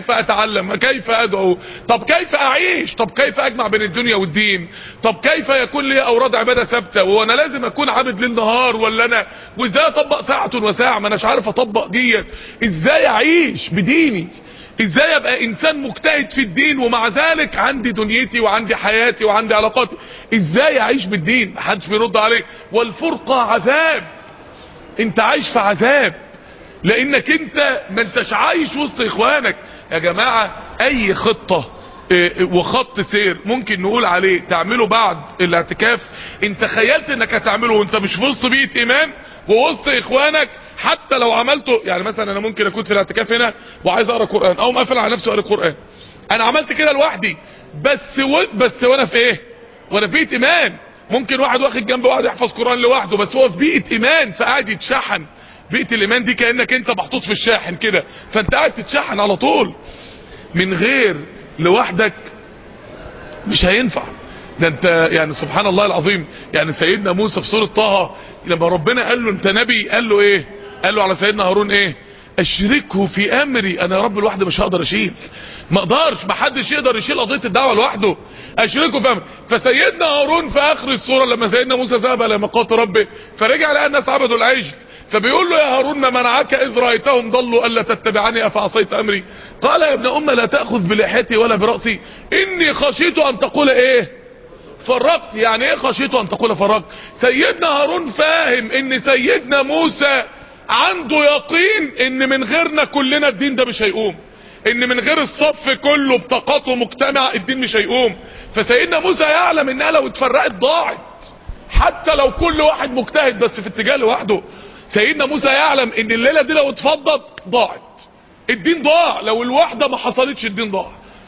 كيف اتعلم كيف ادعو طب كيف اعيش طب كيف اجمع بين الدنيا والدين طب كيف يكون لي اوراد عباده ثابته وانا لازم اكون عابد ليل نهار ولا انا وازاي اطبق ساعه وساعه ما اناش عارف اطبق ديت ازاي اعيش بديني ازاي ابقى انسان مجتهد في الدين ومع ذلك عندي دنيتي وعندي حياتي وعندي علاقاتي ازاي اعيش بالدين محدش بيرد عليه والفرقه عذاب انت عايش في عذاب لانك انت ما انتش عايش وسط اخوانك يا جماعة اي خطة اه، وخط سير ممكن نقول عليه تعمله بعد الاعتكاف انت خيلت انك هتعمله وانت مش في وسط بيئة ايمان ووسط اخوانك حتى لو عملته يعني مثلا انا ممكن اكون في الاعتكاف هنا وعايز اقرا قران او مقفل على نفسي واقرا قران انا عملت كده لوحدي بس و... بس وانا في ايه وانا في بيئة ايمان ممكن واحد واخد جنب واحد يحفظ قران لوحده بس هو في بيئة ايمان فقاعد يتشحن بيئة الايمان دي كأنك انت محطوط في الشاحن كده فانت قاعد تتشحن على طول من غير لوحدك مش هينفع ده انت يعني سبحان الله العظيم يعني سيدنا موسى في سورة طه لما ربنا قال له انت نبي قال له ايه قال له على سيدنا هارون ايه اشركه في امري انا يا رب لوحدي مش هقدر اشيل ما اقدرش ما حدش يقدر يشيل قضيه الدعوه لوحده اشركه في امري فسيدنا هارون في اخر السوره لما سيدنا موسى ذهب الى ميقات ربه فرجع لقى الناس عبدوا العجل فبيقول له يا هارون ما منعك اذ رايتهم ضلوا الا تتبعني افعصيت امري قال يا ابن ام لا تاخذ بلحيتي ولا براسي اني خشيت ان تقول ايه فرقت يعني ايه خشيت ان تقول فرقت سيدنا هارون فاهم ان سيدنا موسى عنده يقين ان من غيرنا كلنا الدين ده مش هيقوم ان من غير الصف كله بطاقاته مجتمع الدين مش هيقوم فسيدنا موسى يعلم انها لو اتفرقت ضاعت حتى لو كل واحد مجتهد بس في اتجاه لوحده سيدنا موسى يعلم ان الليلة دي لو اتفضت ضاعت الدين ضاع لو الوحدة ما حصلتش الدين ضاع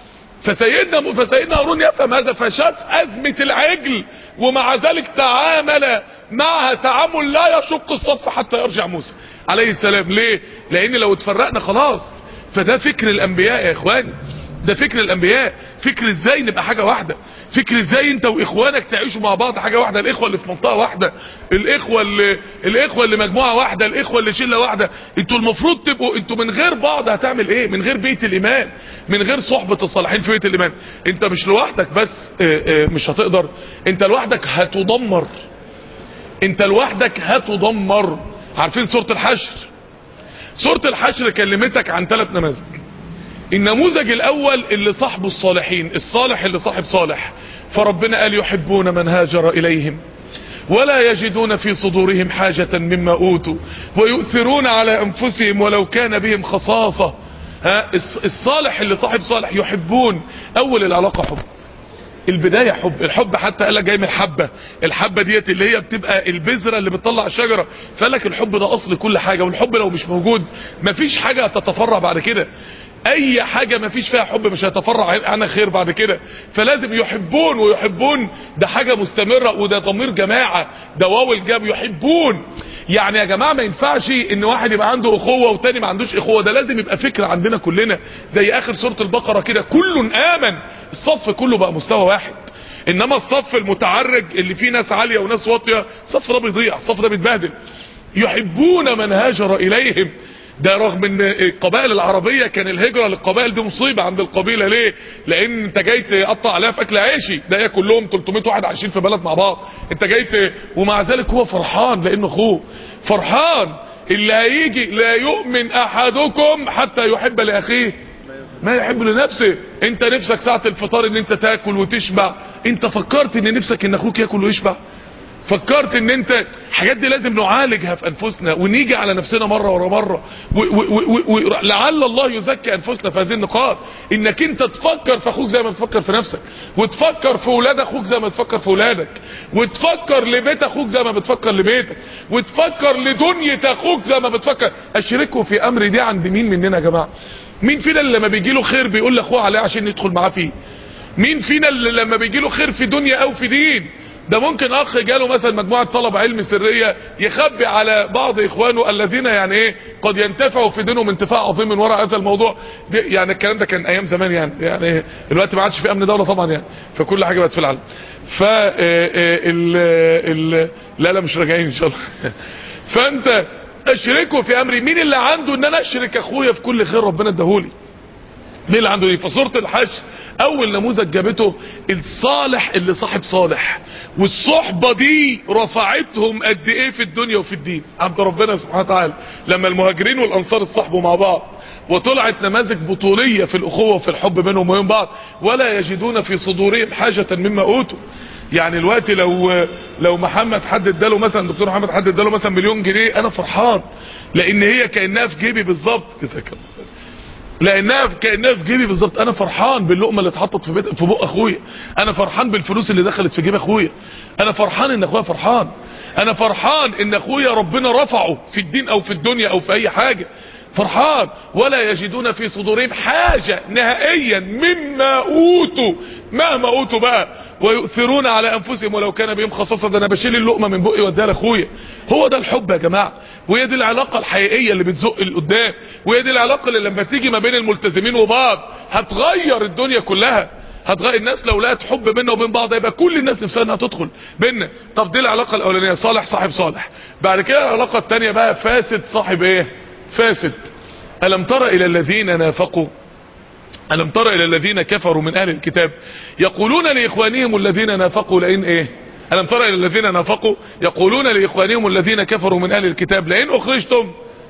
فسيدنا فسيدنا هارون يفهم هذا فشاف أزمة العجل ومع ذلك تعامل معها تعامل لا يشق الصف حتى يرجع موسى عليه السلام ليه لان لو اتفرقنا خلاص فده فكر الانبياء يا اخواني ده فكر الانبياء فكر ازاي نبقى حاجة واحدة فكر ازاي انت واخوانك تعيشوا مع بعض حاجة واحدة الاخوة اللي في منطقة واحدة الاخوة اللي الاخوة اللي مجموعة واحدة الاخوة اللي شلة واحدة انتوا المفروض تبقوا انتوا من غير بعض هتعمل ايه من غير بيت الايمان من غير صحبة الصالحين في بيت الايمان انت مش لوحدك بس اه اه مش هتقدر انت لوحدك هتدمر انت لوحدك هتدمر عارفين سورة الحشر سورة الحشر كلمتك عن ثلاث نماذج النموذج الاول اللي صاحبه الصالحين الصالح اللي صاحب صالح فربنا قال يحبون من هاجر اليهم ولا يجدون في صدورهم حاجة مما اوتوا ويؤثرون على انفسهم ولو كان بهم خصاصة ها الصالح اللي صاحب صالح يحبون اول العلاقة حب البداية حب الحب حتى قال لك جاي من الحبة الحبة ديت اللي هي بتبقى البذرة اللي بتطلع الشجرة فقال لك الحب ده اصل كل حاجة والحب لو مش موجود مفيش حاجة هتتفرع بعد كده اي حاجة مفيش فيها حب مش هيتفرع عنها خير بعد كده فلازم يحبون ويحبون ده حاجة مستمرة وده ضمير جماعة ده واو الجام يحبون يعني يا جماعة ما ينفعش ان واحد يبقى عنده اخوة وتاني ما عندوش اخوة ده لازم يبقى فكرة عندنا كلنا زي اخر سورة البقرة كده كل امن الصف كله بقى مستوى واحد انما الصف المتعرج اللي فيه ناس عالية وناس واطية الصف ده بيضيع الصف ده بيتبهدل يحبون من هاجر اليهم ده رغم ان القبائل العربية كان الهجرة للقبائل دي مصيبة عند القبيلة ليه لان انت جاي تقطع عليها في اكل عيشي ده هي كلهم 300 واحد عايشين في بلد مع بعض انت جاي ت... ومع ذلك هو فرحان لانه اخوه فرحان اللي هيجي لا يؤمن احدكم حتى يحب لاخيه ما يحب لنفسه انت نفسك ساعة الفطار ان انت تاكل وتشبع انت فكرت ان نفسك ان اخوك ياكل ويشبع فكرت ان انت الحاجات دي لازم نعالجها في انفسنا ونيجي على نفسنا مرة ورا مرة ولعل الله يزكي انفسنا في هذه النقاط انك انت تفكر في اخوك زي ما تفكر في نفسك وتفكر في ولاد اخوك زي ما تفكر في ولادك وتفكر لبيت اخوك زي ما بتفكر لبيتك وتفكر لدنيا اخوك زي ما بتفكر اشركه في امر دي عند مين مننا يا جماعة مين فينا اللي لما بيجي له خير بيقول لاخوه عليه عشان يدخل معاه فيه مين فينا اللي لما بيجي له خير في دنيا او في دين ده ممكن اخ جاله مثلا مجموعة طلب علم سرية يخبي على بعض اخوانه الذين يعني ايه قد ينتفعوا في دينهم انتفاع عظيم من وراء هذا الموضوع يعني الكلام ده كان ايام زمان يعني يعني دلوقتي ما عادش في امن دولة طبعا يعني فكل حاجة بقت في العالم ف ال ال لا لا مش راجعين ان شاء الله فانت اشركه في امري مين اللي عنده ان انا اشرك اخويا في كل خير ربنا اداهولي مين اللي عنده دي فصورة الحشر اول نموذج جابته الصالح اللي صاحب صالح والصحبة دي رفعتهم قد ايه في الدنيا وفي الدين عند ربنا سبحانه وتعالى لما المهاجرين والانصار اتصاحبوا مع بعض وطلعت نماذج بطولية في الاخوة وفي الحب بينهم وبين بعض ولا يجدون في صدورهم حاجة مما اوتوا يعني الوقت لو لو محمد حد اداله مثلا دكتور محمد حد اداله مثلا مليون جنيه انا فرحان لان هي كانها في جيبي بالظبط جزاك الله خير لانها كانها في جيبي بالظبط انا فرحان باللقمه اللي اتحطت في بيت في بق اخويا انا فرحان بالفلوس اللي دخلت في جيب اخويا انا فرحان ان اخويا فرحان انا فرحان ان اخويا ربنا رفعه في الدين او في الدنيا او في اي حاجه فرحان ولا يجدون في صدورهم حاجة نهائيا مما اوتوا مهما اوتوا بقى ويؤثرون على انفسهم ولو كان بهم خصاصة ده انا بشيل اللقمة من بقي واديها لاخويا هو ده الحب يا جماعة وهي دي العلاقة الحقيقية اللي بتزق لقدام وهي دي العلاقة اللي لما تيجي ما بين الملتزمين وبعض هتغير الدنيا كلها هتغير الناس لو لقت حب بيننا وبين بعض يبقى كل الناس نفسها انها تدخل بيننا طب دي العلاقة الاولانية صالح صاحب صالح بعد كده العلاقة الثانية بقى فاسد صاحب ايه فاسد ألم تر إلى الذين نافقوا ألم تر إلى الذين كفروا من أهل الكتاب يقولون لإخوانهم الذين نافقوا لئن إيه ألم تر إلى الذين نافقوا يقولون لإخوانهم الذين كفروا من أهل الكتاب لئن أخرجتم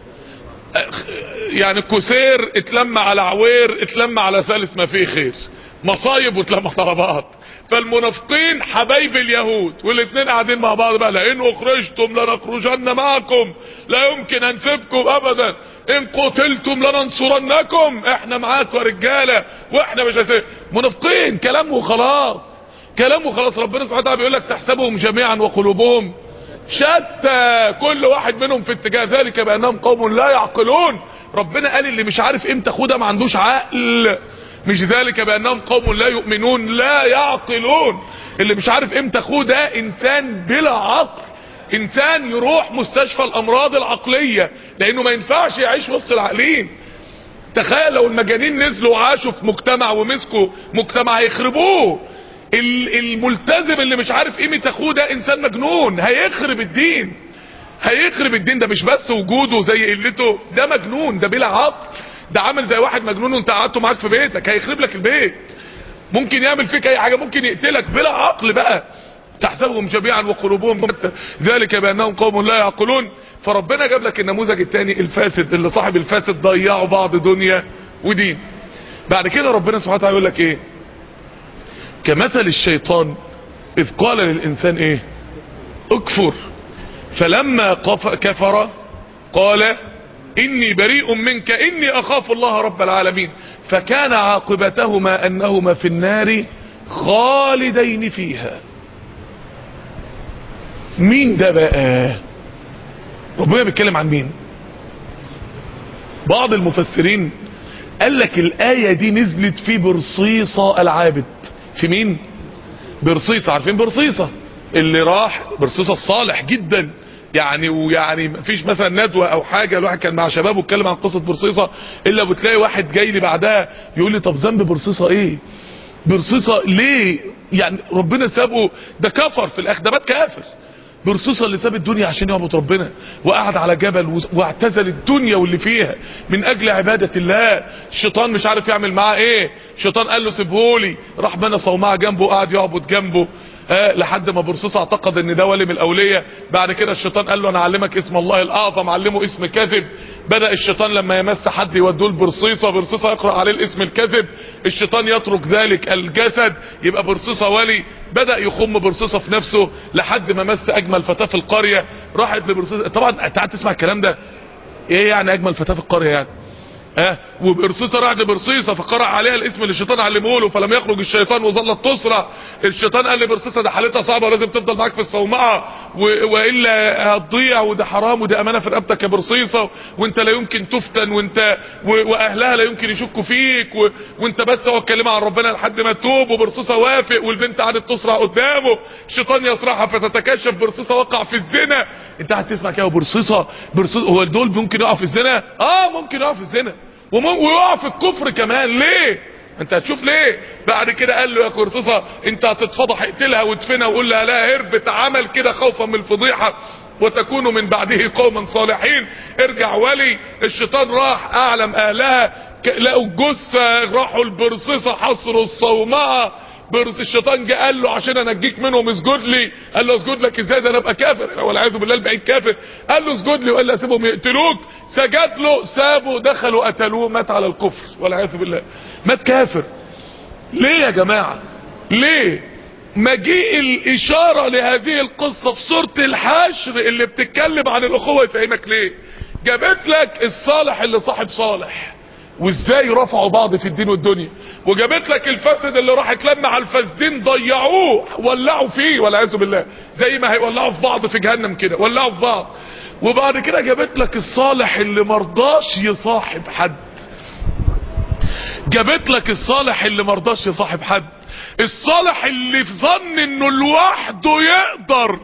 يعني كسير اتلم على عوير اتلم على ثالث ما فيه خير مصايب واتلمت على بعض فالمنافقين حبايب اليهود والاثنين قاعدين مع بعض بقى لئن اخرجتم لنخرجن معكم لا يمكن انسبكم ابدا ان قتلتم لننصرنكم احنا معاكم يا رجاله واحنا مش هسيب منافقين كلام وخلاص كلام وخلاص ربنا سبحانه وتعالى بيقول لك تحسبهم جميعا وقلوبهم شتى كل واحد منهم في اتجاه ذلك بانهم قوم لا يعقلون ربنا قال اللي مش عارف امتى خدها ما عندوش عقل مش ذلك بانهم قوم لا يؤمنون لا يعقلون اللي مش عارف امتى اخوه ده انسان بلا عقل انسان يروح مستشفى الامراض العقلية لانه ما ينفعش يعيش وسط العقلين تخيل لو المجانين نزلوا وعاشوا في مجتمع ومسكوا مجتمع هيخربوه الملتزم اللي مش عارف قيمة اخوه ده انسان مجنون هيخرب الدين هيخرب الدين ده مش بس وجوده زي قلته ده مجنون ده بلا عقل ده عامل زي واحد مجنون وانت قعدته معاك في بيتك هيخرب لك البيت ممكن يعمل فيك اي حاجة ممكن يقتلك بلا عقل بقى تحسبهم جميعا وقلوبهم ذلك بانهم قوم لا يعقلون فربنا جاب لك النموذج الثاني الفاسد اللي صاحب الفاسد ضيعوا بعض دنيا ودين بعد كده ربنا سبحانه وتعالى يقول لك ايه كمثل الشيطان اذ قال للانسان ايه اكفر فلما كفر قال اني بريء منك اني اخاف الله رب العالمين فكان عاقبتهما انهما في النار خالدين فيها مين ده بقى ربنا بيتكلم عن مين بعض المفسرين قال لك الآية دي نزلت في برصيصة العابد في مين برصيصة عارفين برصيصة اللي راح برصيصة الصالح جدا يعني ويعني مفيش مثلا ندوة او حاجة الواحد كان مع شباب واتكلم عن قصة برصيصة الا بتلاقي واحد جاي لي بعدها يقول لي طب ذنب برصيصة ايه برصيصة ليه يعني ربنا سابه ده كفر في الاخر ده مات كافر برصيصة اللي ساب الدنيا عشان يعبد ربنا وقعد على جبل واعتزل الدنيا واللي فيها من اجل عبادة الله الشيطان مش عارف يعمل معاه ايه الشيطان قال له سيبهولي راح بنى صومعة جنبه قعد يعبد جنبه آه لحد ما برصيصة اعتقد ان ده ولي من الاولياء بعد كده الشيطان قال له انا اعلمك اسم الله الاعظم علمه اسم كذب بدأ الشيطان لما يمس حد يودوه البرصيصة برصيصة يقرأ عليه الاسم الكذب الشيطان يترك ذلك الجسد يبقى برصيصة ولي بدأ يخم برصيصة في نفسه لحد ما مس اجمل فتاة في القرية راحت لبرصيصة طبعا انت قاعد تسمع الكلام ده ايه يعني اجمل فتاة في القرية يعني اه وبرصيصة راح لبرصيصة فقرأ عليها الاسم اللي الشيطان علمه له فلم يخرج الشيطان وظلت تسرع الشيطان قال لبرصيصة ده حالتها صعبة ولازم تفضل معاك في الصومعة والا هتضيع وده حرام وده امانة في رقبتك يا برصيصة وانت لا يمكن تفتن وانت واهلها لا يمكن يشكوا فيك و... وانت بس هو اتكلم عن ربنا لحد ما تتوب وبرصيصة وافق والبنت قعدت تسرع قدامه الشيطان يسرعها فتتكشف برصيصة وقع في الزنا انت قاعد تسمع كده برصيصة برصيصة هو دول ممكن يقع في الزنا اه ممكن يقع في الزنا ويقع في الكفر كمان ليه انت هتشوف ليه بعد كده قال له يا قرصصة انت هتتفضح اقتلها وادفنها وقول لها لا هربت عمل كده خوفا من الفضيحة وتكونوا من بعده قوما صالحين ارجع ولي الشيطان راح اعلم اهلها لقوا الجثة راحوا البرصيصة حصروا الصومعة برص الشيطان جه قال له عشان انجيك منهم اسجد لي قال له اسجد لك ازاي ده انا ابقى كافر والعياذ بالله البعيد كافر قال له اسجد لي وقال له اسيبهم يقتلوك سجد له سابوا دخلوا قتلوه مات على الكفر والعياذ بالله مات كافر ليه يا جماعه ليه مجيء الاشاره لهذه القصه في سوره الحشر اللي بتتكلم عن الاخوه يفهمك ليه جابت لك الصالح اللي صاحب صالح وازاي رفعوا بعض في الدين والدنيا وجابت لك الفاسد اللي راح اتلم على الفاسدين ضيعوه ولعوا فيه والعياذ بالله زي ما هيولعوا في بعض في جهنم كده ولعوا في بعض وبعد كده جابت لك الصالح اللي مرضاش يصاحب حد جابت لك الصالح اللي مرضاش يصاحب حد الصالح اللي في ظن انه لوحده يقدر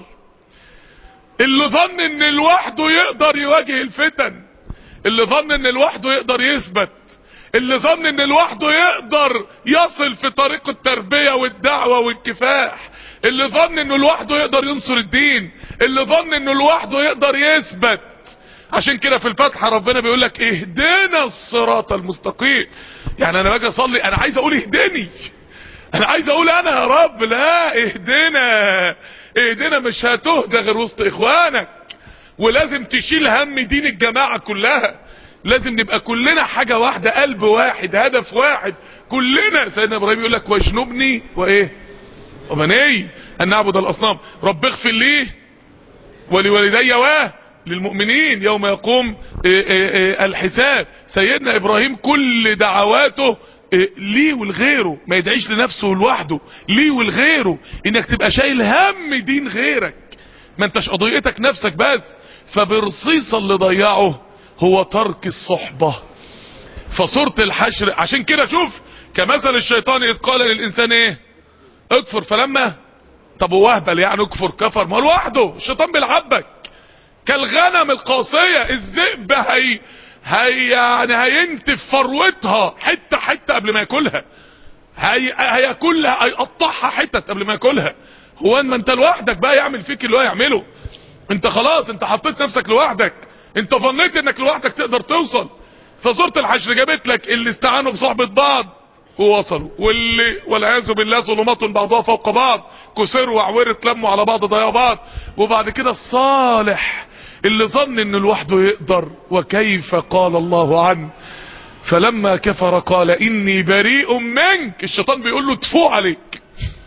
اللي ظن ان لوحده يقدر يواجه الفتن اللي ظن ان لوحده يقدر يثبت اللي ظن ان لوحده يقدر يصل في طريق التربية والدعوة والكفاح اللي ظن انه لوحده يقدر ينصر الدين اللي ظن انه لوحده يقدر يثبت عشان كده في الفتحة ربنا بيقول لك اهدنا الصراط المستقيم يعني انا باجي اصلي انا عايز اقول اهدني انا عايز اقول انا يا رب لا اهدنا اهدنا مش هتهدى غير وسط اخوانك ولازم تشيل هم دين الجماعة كلها لازم نبقى كلنا حاجة واحدة قلب واحد هدف واحد كلنا سيدنا ابراهيم يقول لك واجنبني وايه وبني ان نعبد الاصنام رب اغفر لي ولوالدي واه للمؤمنين يوم يقوم إيه إيه إيه الحساب سيدنا ابراهيم كل دعواته ليه ولغيره ما يدعيش لنفسه لوحده ليه ولغيره انك تبقى شايل هم دين غيرك ما انتش قضيتك نفسك بس فبرصيص اللي ضيعه هو ترك الصحبة فصورة الحشر عشان كده شوف كمثل الشيطان اذ قال للانسان ايه اكفر فلما طب وهبل يعني اكفر كفر ما لوحده الشيطان بيلعبك كالغنم القاسية الذئب هي هي يعني هينتف فروتها حتة حتة قبل ما ياكلها هي هياكلها هيقطعها حتت قبل ما ياكلها هو ما انت لوحدك بقى يعمل فيك اللي هو يعمله انت خلاص انت حطيت نفسك لوحدك انت ظنيت انك لوحدك تقدر توصل فصورة الحشر جابت لك اللي استعانوا بصحبة بعض ووصلوا واللي والعياذ بالله ظلمات بعضها فوق بعض كسروا وعوروا اتلموا على بعض ضيعوا بعض وبعد كده الصالح اللي ظن انه لوحده يقدر وكيف قال الله عنه فلما كفر قال اني بريء منك الشيطان بيقول له تفو عليك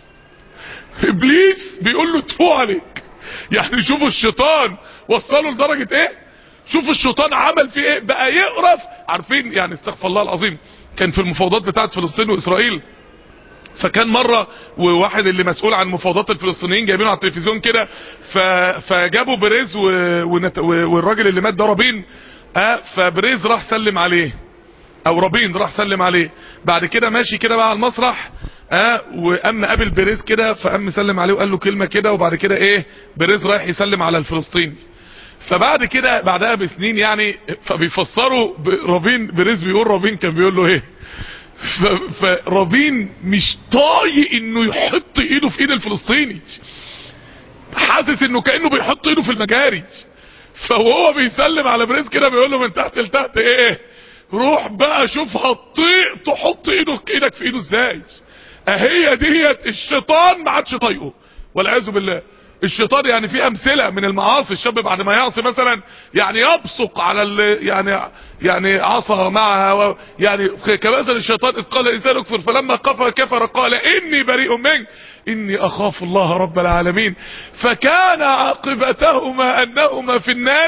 ابليس بيقول له تفو عليك يعني شوفوا الشيطان وصلوا لدرجة ايه شوفوا الشيطان عمل فيه ايه بقى يقرف عارفين يعني استغفر الله العظيم كان في المفاوضات بتاعت فلسطين واسرائيل فكان مرة وواحد اللي مسؤول عن مفاوضات الفلسطينيين جايبينه على التلفزيون كده فجابوا بريز و... ونت... والراجل اللي مات ده رابين اه فبريز راح سلم عليه او رابين راح سلم عليه بعد كده ماشي كده بقى على المسرح اه وقام قابل بريز كده فقام سلم عليه وقال له كلمة كده وبعد كده ايه بريز رايح يسلم على الفلسطيني فبعد كده بعدها بسنين يعني فبيفسروا رابين بريز بيقول رابين كان بيقول له ايه فرابين مش طايق انه يحط ايده في ايد الفلسطيني حاسس انه كانه بيحط ايده في المجاري فهو بيسلم على بريز كده بيقول له من تحت لتحت ايه روح بقى شوف هتطيق تحط ايده ايدك في ايده ازاي اهي ديت الشيطان ما عادش طايقه والعياذ بالله الشيطان يعني في امثله من المعاصي الشاب بعد ما يعصي مثلا يعني يبصق على ال يعني يعني عصى معها و يعني كمثل الشيطان اذ قال الانسان اكفر فلما كفر كفر قال اني بريء منك اني اخاف الله رب العالمين فكان عاقبتهما انهما في النار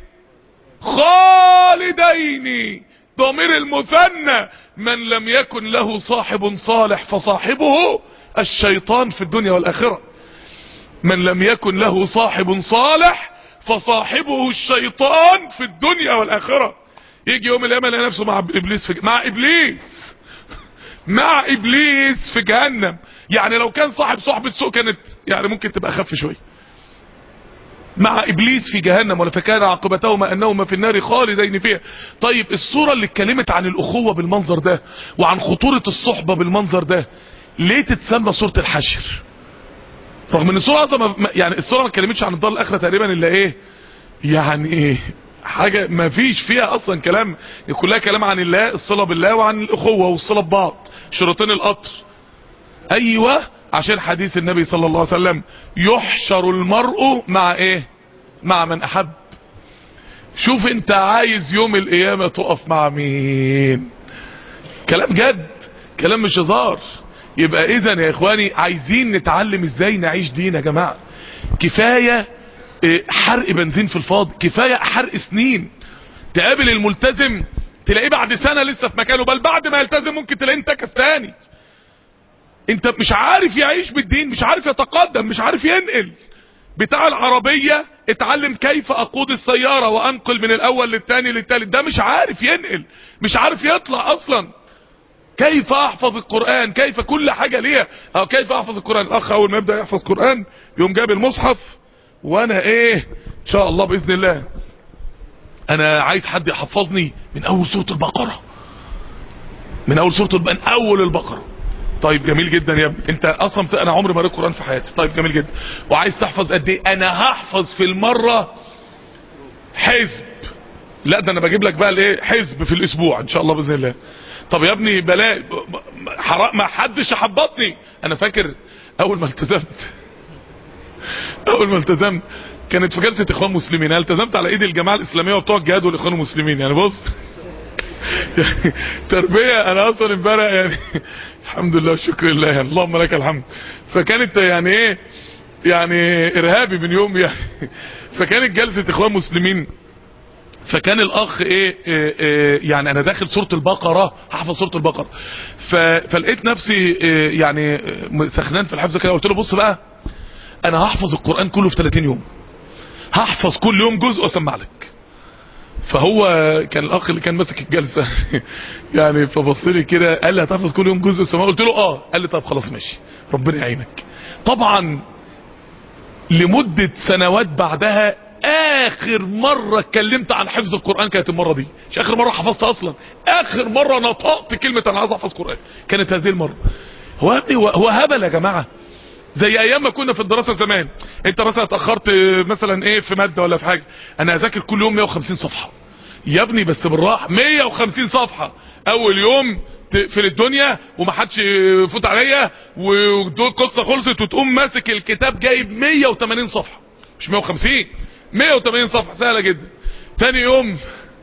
خالدين ضمير المثنى من لم يكن له صاحب صالح فصاحبه الشيطان في الدنيا والاخره من لم يكن له صاحب صالح فصاحبه الشيطان في الدنيا والاخره يجي يوم القيامه يلاقي نفسه مع ابليس في مع ابليس مع ابليس في جهنم يعني لو كان صاحب صحبه سوء كانت يعني ممكن تبقى اخف شويه مع ابليس في جهنم ولا فكان عاقبتهما انهما في النار خالدين فيها طيب الصوره اللي اتكلمت عن الاخوه بالمنظر ده وعن خطوره الصحبه بالمنظر ده ليه تتسمى صوره الحشر رغم ان السوره اصلا ما- يعني السوره ما اتكلمتش عن الدار الاخره تقريبا الا ايه يعني ايه حاجه ما فيش فيها اصلا كلام كلها كلام عن الله الصله بالله وعن الاخوه والصله ببعض شروطين القطر ايوه عشان حديث النبي صلى الله عليه وسلم يحشر المرء مع ايه مع من احب شوف انت عايز يوم القيامة تقف مع مين كلام جد كلام مش هزار يبقى اذا يا اخواني عايزين نتعلم ازاي نعيش دين يا جماعة كفاية اه، حرق بنزين في الفاضي كفاية حرق سنين تقابل الملتزم تلاقيه بعد سنة لسه في مكانه بل بعد ما يلتزم ممكن تلاقيه انتكس تاني انت مش عارف يعيش بالدين مش عارف يتقدم مش عارف ينقل بتاع العربية اتعلم كيف اقود السيارة وانقل من الاول للتاني للتالت ده مش عارف ينقل مش عارف يطلع اصلا كيف احفظ القرآن كيف كل حاجة ليها او كيف احفظ القرآن الاخ اول ما يبدأ يحفظ قرآن يوم جاب المصحف وانا ايه ان شاء الله باذن الله انا عايز حد يحفظني من اول سورة البقرة من اول سورة الب... من اول البقرة طيب جميل جدا يا ابني انت اصلا في... انا عمري ما قريت قران في حياتي طيب جميل جدا وعايز تحفظ قد ايه انا هحفظ في المره حزب لا ده انا بجيب لك بقى الايه حزب في الاسبوع ان شاء الله باذن الله طب يا ابني بلا حرام ما حدش حبطني انا فاكر اول ما التزمت اول ما التزمت كانت في جلسه اخوان مسلمين انا التزمت على ايد الجماعه الاسلاميه وبتوع الجهاد والاخوان المسلمين يعني بص يعني تربية انا اصلا امبارح يعني الحمد لله والشكر لله يعني اللهم لك الحمد فكانت يعني ايه يعني ارهابي من يوم يعني فكانت جلسة اخوان مسلمين فكان الاخ ايه, إيه, إيه يعني انا داخل سورة البقرة هحفظ سورة البقرة ف فلقيت نفسي إيه يعني سخنان في الحفظ كده قلت له بص بقى انا هحفظ القرآن كله في 30 يوم هحفظ كل يوم جزء واسمع لك فهو كان الاخ اللي كان ماسك الجلسه يعني فبص لي كده قال لي هتحفظ كل يوم جزء سماء قلت له اه قال لي طب خلاص ماشي ربنا يعينك طبعا لمده سنوات بعدها اخر مره اتكلمت عن حفظ القران كانت المره دي مش اخر مره حفظت اصلا اخر مره نطقت كلمه انا عايز احفظ قران كانت هذه المره هو يا ابني هو- هو هبل يا جماعه زي ايام ما كنا في الدراسه زمان انت مثلا اتاخرت مثلا ايه في ماده ولا في حاجه انا هذاكر كل يوم 150 صفحه يا ابني بس بالراحه 150 صفحه اول يوم تقفل الدنيا ومحدش يفوت عليا والقصه خلصت وتقوم ماسك الكتاب جايب 180 صفحه مش 150 180 صفحه سهله جدا تاني يوم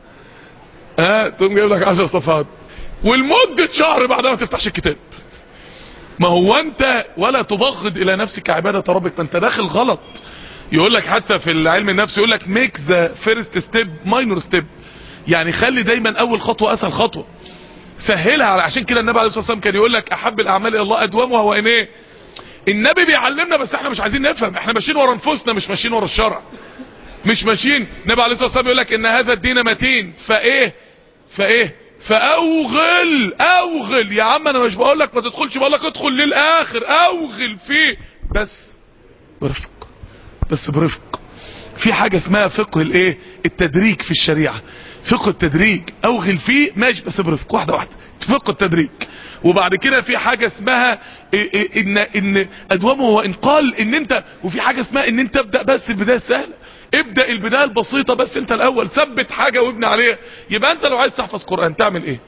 ها تقوم جايب لك 10 صفحات ولمده شهر بعدها ما تفتحش الكتاب ما هو انت ولا تبغض الى نفسك عبادة ربك ما انت داخل غلط يقول لك حتى في العلم النفس يقول لك ميك ذا فيرست ستيب ماينور ستيب يعني خلي دايما اول خطوة اسهل خطوة سهلها على عشان كده النبي عليه الصلاة والسلام كان يقول لك احب الاعمال الى الله ادومها وان ايه النبي بيعلمنا بس احنا مش عايزين نفهم احنا ماشيين ورا انفسنا مش ماشيين ورا الشرع مش ماشيين النبي عليه الصلاة والسلام يقول لك ان هذا الدين متين فايه فايه فاوغل اوغل يا عم انا مش بقول لك ما تدخلش بقول لك ادخل للاخر اوغل فيه بس برفق بس برفق في حاجة اسمها فقه الايه التدريج في الشريعة فقه التدريج اوغل فيه ماشي بس برفق واحدة واحدة فقه التدريج وبعد كده في حاجة اسمها إيه إيه ان ان ادومه وان قال ان انت وفي حاجة اسمها ان انت ابدأ بس البداية السهلة ابدأ البداية البسيطة بس انت الاول ثبت حاجة وابني عليها يبقى انت لو عايز تحفظ قرآن تعمل ايه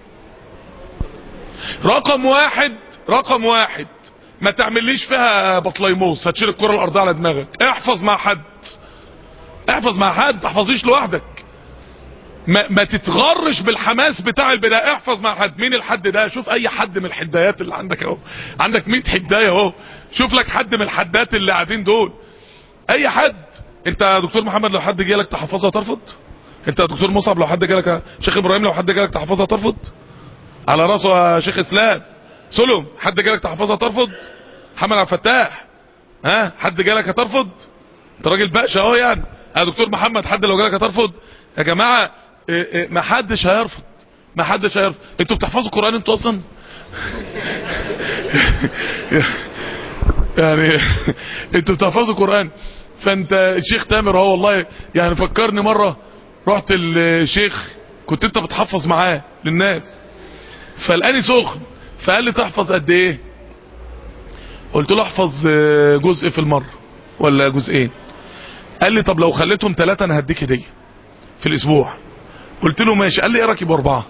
رقم واحد رقم واحد ما تعمليش فيها بطليموس هتشيل الكرة الارضية على دماغك احفظ مع حد احفظ مع حد ما تحفظيش لوحدك ما, ما تتغرش بالحماس بتاع البداية احفظ مع حد مين الحد ده شوف اي حد من الحدايات اللي عندك اهو عندك 100 حداية اهو شوف لك حد من الحدات اللي قاعدين دول اي حد انت يا دكتور محمد لو حد جالك تحفظها ترفض انت يا دكتور مصعب لو حد جالك شيخ ابراهيم لو حد جالك تحفظها ترفض على راسه يا شيخ اسلام سلم حد جالك تحفظها ترفض محمد عبد الفتاح ها حد جالك هترفض انت راجل باشا اهو يعني يا دكتور محمد حد لو جالك هترفض يا جماعه اه اه ما حدش هيرفض ما حدش هيرفض انتوا بتحفظوا القران انتوا اصلا يعني انتوا بتحفظوا القران فانت الشيخ تامر اهو والله يعني فكرني مره رحت الشيخ كنت انت بتحفظ معاه للناس فلقاني سخن فقال لي تحفظ قد ايه قلت له احفظ آه، جزء في المرة ولا جزئين قال لي طب لو خليتهم ثلاثة انا هديك هدية في الاسبوع قلت له ماشي قال لي ايه رايك يبقوا اربعة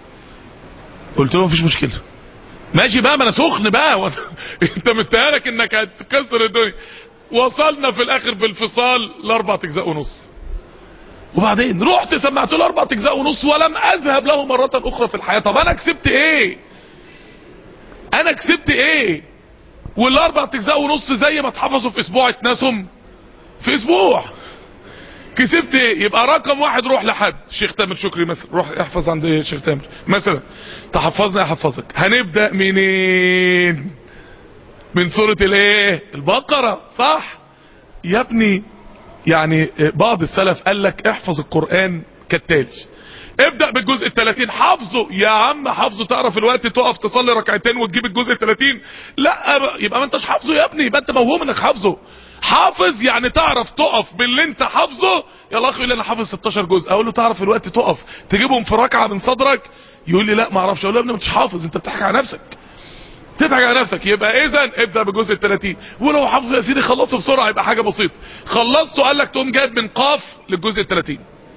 قلت له مفيش مشكلة ماشي بقى ما انا سخن بقى و... انت متهيألك انك هتكسر الدنيا وصلنا في الاخر بالفصال لاربع اجزاء ونص وبعدين رحت سمعت له اربع اجزاء ونص ولم اذهب له مرة اخرى في الحياة طب انا كسبت ايه انا كسبت ايه والاربع اجزاء ونص زي ما اتحفظوا في اسبوع اتنسم في اسبوع كسبت ايه يبقى رقم واحد روح لحد شيخ تامر شكري مثلا روح احفظ عند شيخ تامر مثلا تحفظنا احفظك هنبدأ منين من سورة الايه البقرة صح يا ابني يعني بعض السلف قال لك احفظ القرآن كالتالي ابدأ بالجزء الثلاثين حافظه يا عم حافظه تعرف الوقت تقف تصلي ركعتين وتجيب الجزء الثلاثين لا يبقى ما انتش حافظه يا ابني يبقى انت موهوم انك حافظه حافظ يعني تعرف تقف باللي انت حافظه يا الاخ يقول لي انا حافظ 16 جزء اقول له تعرف الوقت تقف تجيبهم في ركعه من صدرك يقول لي لا ما اعرفش اقول له يا ابني مش حافظ انت بتضحك على نفسك تضحك على نفسك يبقى اذا ابدا بالجزء ال 30 ولو حافظ يا سيدي خلصه بسرعه يبقى حاجه بسيطه خلصته قال لك تقوم جايب من قاف للجزء ال 30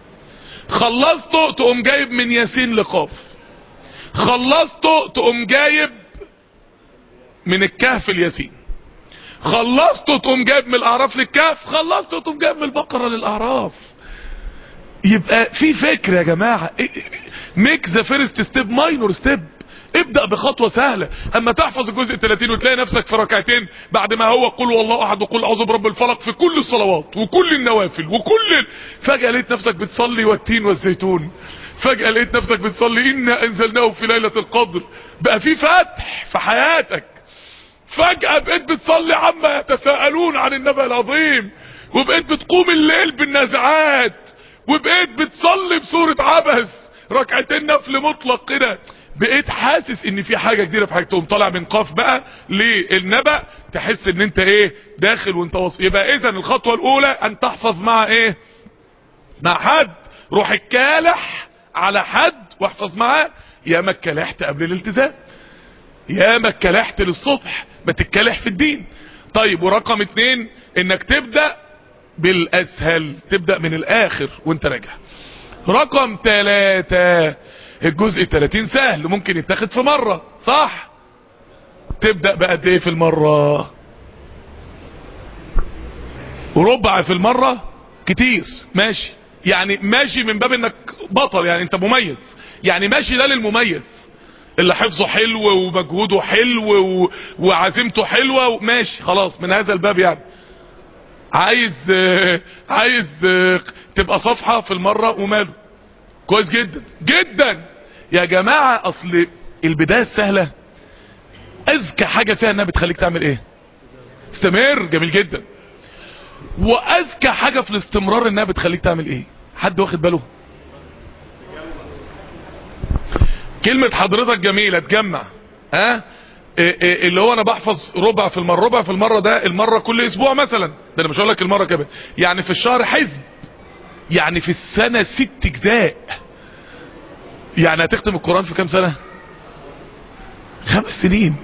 خلصته تقوم جايب من ياسين لقاف خلصته تقوم جايب من الكهف الياسين خلصته تقوم جايب من الاعراف للكهف خلصته تقوم جايب من البقره للاعراف يبقى في فكر يا جماعه ميك ذا فيرست ستيب ماينور ستيب ابدأ بخطوة سهلة اما تحفظ الجزء 30 وتلاقي نفسك في ركعتين بعد ما هو قل والله احد وقل اعوذ برب الفلق في كل الصلوات وكل النوافل وكل ال... فجأة لقيت نفسك بتصلي والتين والزيتون فجأة لقيت نفسك بتصلي انا انزلناه في ليلة القدر بقى في فتح في حياتك فجأة بقيت بتصلي عما يتساءلون عن النبأ العظيم وبقيت بتقوم الليل بالنزعات وبقيت بتصلي بسورة عبس ركعتين نفل مطلق كده بقيت حاسس ان في حاجة جديدة في حاجة تقوم طالع من قاف بقى للنبأ تحس ان انت ايه داخل وانت وص... يبقى اذا الخطوة الاولى ان تحفظ مع ايه مع حد روح الكالح على حد واحفظ معاه يا ما اتكلحت قبل الالتزام يا ما اتكلحت للصبح ما تتكلح في الدين طيب ورقم اتنين انك تبدأ بالاسهل تبدأ من الاخر وانت راجع رقم ثلاثة الجزء 30 سهل ممكن يتاخد في مرة صح تبدأ بقد ايه في المرة ربع في المرة كتير ماشي يعني ماشي من باب انك بطل يعني انت مميز يعني ماشي ده للمميز اللي حفظه حلو ومجهوده حلو و... وعزيمته حلوة ماشي خلاص من هذا الباب يعني عايز عايز تبقى صفحة في المرة وماله كويس جدا جدا يا جماعة اصل البداية السهلة اذكى حاجة فيها انها بتخليك تعمل ايه استمر جميل جدا واذكى حاجة في الاستمرار انها بتخليك تعمل ايه حد واخد باله كلمة حضرتك جميلة تجمع ها إيه إيه اللي هو انا بحفظ ربع في المرة ربع في المرة ده المرة كل اسبوع مثلا ده انا مش هقول لك المرة كمان يعني في الشهر حزب يعني في السنة ست اجزاء يعني هتختم القرآن في كام سنة خمس سنين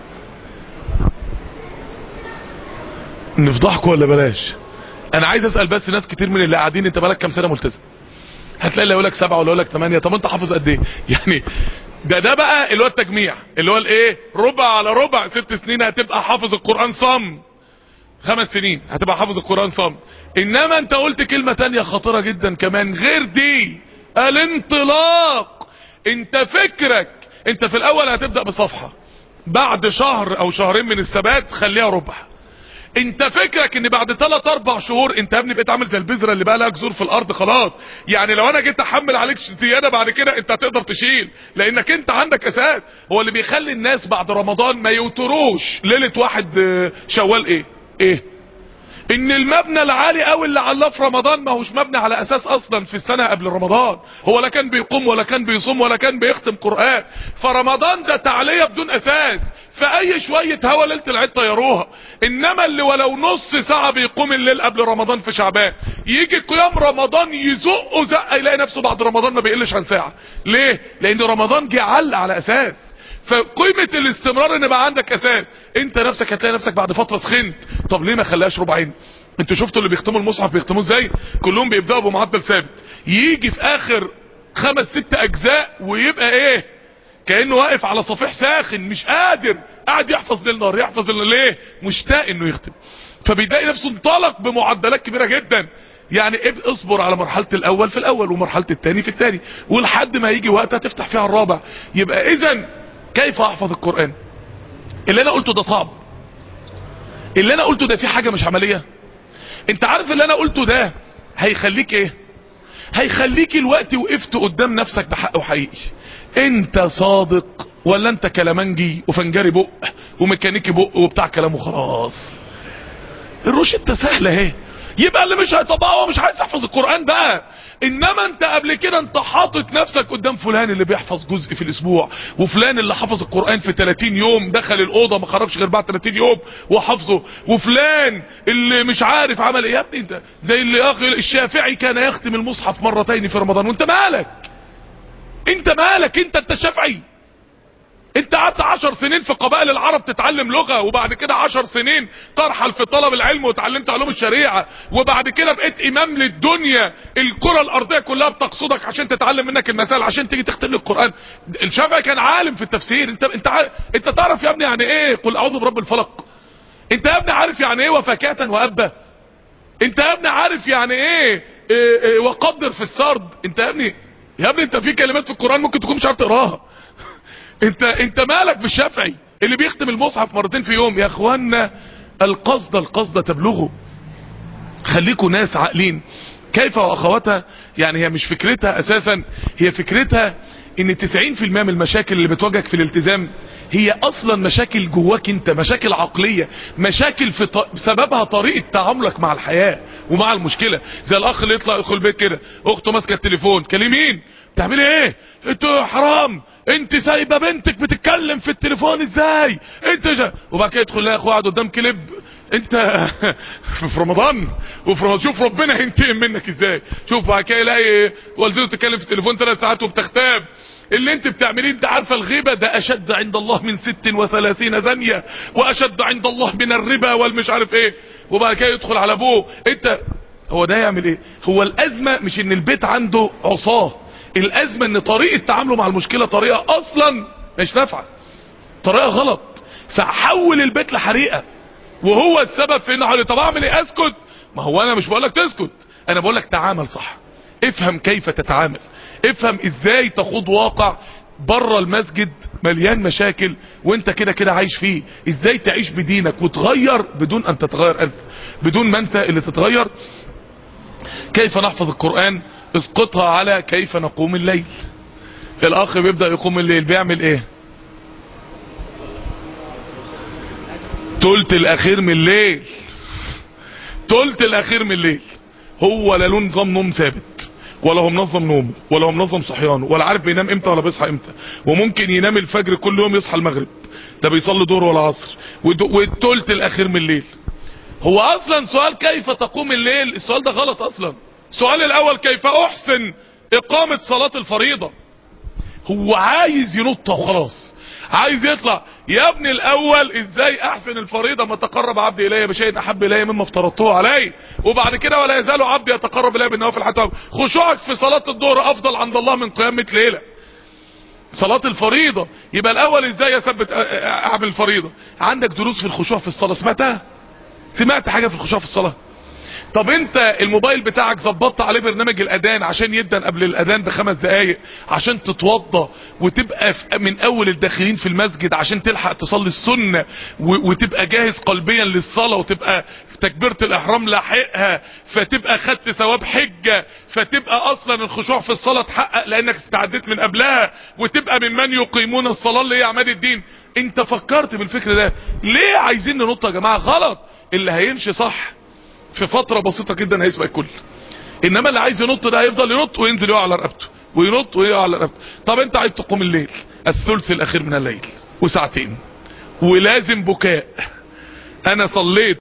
نفضحكم ولا بلاش انا عايز اسأل بس ناس كتير من اللي قاعدين انت بالك كام سنة ملتزم هتلاقي اللي يقول لك سبعة ولا يقول لك ثمانية طب انت حافظ قد ايه يعني ده ده بقى اللي هو التجميع اللي هو الايه ربع على ربع ست سنين هتبقى حافظ القرآن صم خمس سنين هتبقى حافظ القرآن صم انما انت قلت كلمة تانية خطيرة جدا كمان غير دي الانطلاق انت فكرك انت في الاول هتبدأ بصفحة بعد شهر او شهرين من الثبات خليها ربع انت فكرك ان بعد 3 4 شهور انت يا ابني بقيت عامل زي البذره اللي بقى لها جذور في الارض خلاص يعني لو انا جيت احمل عليك زياده بعد كده انت هتقدر تشيل لانك انت عندك اساس هو اللي بيخلي الناس بعد رمضان ما يوتروش ليله واحد شوال ايه ايه ان المبنى العالي قوي اللي علاه في رمضان ما هوش مبني على اساس اصلا في السنة قبل رمضان هو لا كان بيقوم ولا كان بيصوم ولا كان بيختم قرآن فرمضان ده تعلية بدون اساس فاي شوية هوا ليلة العيد طيروها انما اللي ولو نص ساعة بيقوم الليل قبل رمضان في شعبان يجي قيام رمضان يزقه زقه يلاقي نفسه بعد رمضان ما بيقلش عن ساعة ليه لان رمضان جه علق على اساس فقيمة الاستمرار ان بقى عندك اساس انت نفسك هتلاقي نفسك بعد فترة سخنت طب ليه ما خلاش ربعين انتوا شفتوا اللي بيختموا المصحف بيختموه ازاي كلهم بيبداوا بمعدل ثابت يجي في اخر خمس ست اجزاء ويبقى ايه كانه واقف على صفيح ساخن مش قادر قاعد يحفظ ليل نهار يحفظ الليل ليه مشتاق انه يختم فبيلاقي نفسه انطلق بمعدلات كبيره جدا يعني اصبر على مرحله الاول في الاول ومرحله الثاني في الثاني ولحد ما يجي وقت هتفتح فيها الرابع يبقى اذا كيف احفظ القران اللي انا قلته ده صعب اللي انا قلته ده في حاجه مش عمليه انت عارف اللي انا قلته ده هيخليك ايه هيخليك الوقت وقفت قدام نفسك بحق وحقيقي انت صادق ولا انت كلامنجي وفنجري بق وميكانيكي بق وبتاع كلام وخلاص الروشته سهله اهي يبقى اللي مش هيطبقها هو مش عايز يحفظ القرآن بقى انما انت قبل كده انت حاطط نفسك قدام فلان اللي بيحفظ جزء في الاسبوع وفلان اللي حفظ القرآن في 30 يوم دخل الاوضه ما خرجش غير بعد 30 يوم وحفظه وفلان اللي مش عارف عمل ايه يا ابني انت زي اللي اخي الشافعي كان يختم المصحف مرتين في رمضان وانت مالك انت مالك انت انت الشافعي انت قعدت عشر سنين في قبائل العرب تتعلم لغة وبعد كده عشر سنين ترحل في طلب العلم وتعلمت علوم الشريعة وبعد كده بقيت امام للدنيا الكرة الارضية كلها بتقصدك عشان تتعلم منك المسائل عشان تيجي تختم القرآن الشافعي كان عالم في التفسير انت انت عارف انت تعرف يا ابني يعني ايه قل اعوذ برب الفلق انت يا ابني عارف يعني ايه وفاكهة وابا انت يا ابني عارف يعني ايه, ايه, ايه وقدر في السرد انت يا ابني يا ابني انت في كلمات في القرآن ممكن تكون مش عارف تقراها انت انت مالك بالشافعي اللي بيختم المصحف مرتين في يوم يا اخوانا القصد القصد تبلغه خليكوا ناس عاقلين كيف واخواتها يعني هي مش فكرتها اساسا هي فكرتها ان 90% من المشاكل اللي بتواجهك في الالتزام هي اصلا مشاكل جواك انت مشاكل عقلية مشاكل في ط... سببها طريقة تعاملك مع الحياة ومع المشكلة زي الاخ اللي يطلع يدخل البيت كده اخته ماسكه التليفون كلمين بتعملي ايه انتوا حرام انت سايبه بنتك بتتكلم في التليفون ازاي انت جا وبعد كده يدخل لها اخوه قاعد قدام كليب انت في رمضان وفي رمضان شوف ربنا هينتقم منك ازاي شوف بعد كده يلاقي والدته بتتكلم في التليفون ثلاث ساعات وبتختاب اللي انت بتعمليه انت عارفه الغيبه ده اشد عند الله من ست وثلاثين زانيه واشد عند الله من الربا والمش عارف ايه وبعد كده يدخل على ابوه انت هو ده يعمل ايه هو الازمه مش ان البيت عنده عصاه الازمه ان طريقه تعامله مع المشكله طريقه اصلا مش نافعه طريقه غلط فحول البيت لحريقه وهو السبب في انه حريقه طب اعمل ايه اسكت ما هو انا مش بقول لك تسكت انا بقول لك تعامل صح افهم كيف تتعامل افهم ازاي تخوض واقع بره المسجد مليان مشاكل وانت كده كده عايش فيه ازاي تعيش بدينك وتغير بدون ان تتغير انت بدون ما انت اللي تتغير كيف نحفظ القرآن اسقطها على كيف نقوم الليل الاخ بيبدأ يقوم الليل بيعمل ايه تلت الاخير من الليل تلت الاخير من الليل هو لا له نظام نوم ثابت ولا هو منظم نومه ولا هو منظم صحيانه ولا عارف بينام امتى ولا بيصحى امتى وممكن ينام الفجر كل يوم يصحى المغرب ده بيصلي دور ولا عصر والتلت الاخير من الليل هو اصلا سؤال كيف تقوم الليل السؤال ده غلط اصلا السؤال الاول كيف احسن اقامة صلاة الفريضة هو عايز ينط وخلاص عايز يطلع يا ابني الاول ازاي احسن الفريضة ما تقرب عبدي الي بشيء احب الي مما افترضته عليه وبعد كده ولا يزال عبدي يتقرب الي بالنوافل حتى خشوعك في صلاة الظهر افضل عند الله من قيامة ليلة صلاة الفريضة يبقى الاول ازاي اثبت اعمل الفريضة عندك دروس في الخشوع في الصلاة سمعتها سمعت حاجة في الخشوع في الصلاة طب انت الموبايل بتاعك ظبطت عليه برنامج الاذان عشان يدن قبل الاذان بخمس دقايق عشان تتوضى وتبقى من اول الداخلين في المسجد عشان تلحق تصلي السنة وتبقى جاهز قلبيا للصلاة وتبقى في تكبيرة الاحرام لاحقها فتبقى خدت ثواب حجة فتبقى اصلا الخشوع في الصلاة تحقق لانك استعديت من قبلها وتبقى ممن يقيمون الصلاة اللي هي عماد الدين انت فكرت بالفكر ده ليه عايزين ننط يا جماعة غلط اللي هيمشي صح في فترة بسيطة جدا هيسبق الكل انما اللي عايز ينط ده هيفضل ينط وينزل يقع على رقبته وينط ويقع على رقبته طب انت عايز تقوم الليل الثلث الاخير من الليل وساعتين ولازم بكاء انا صليت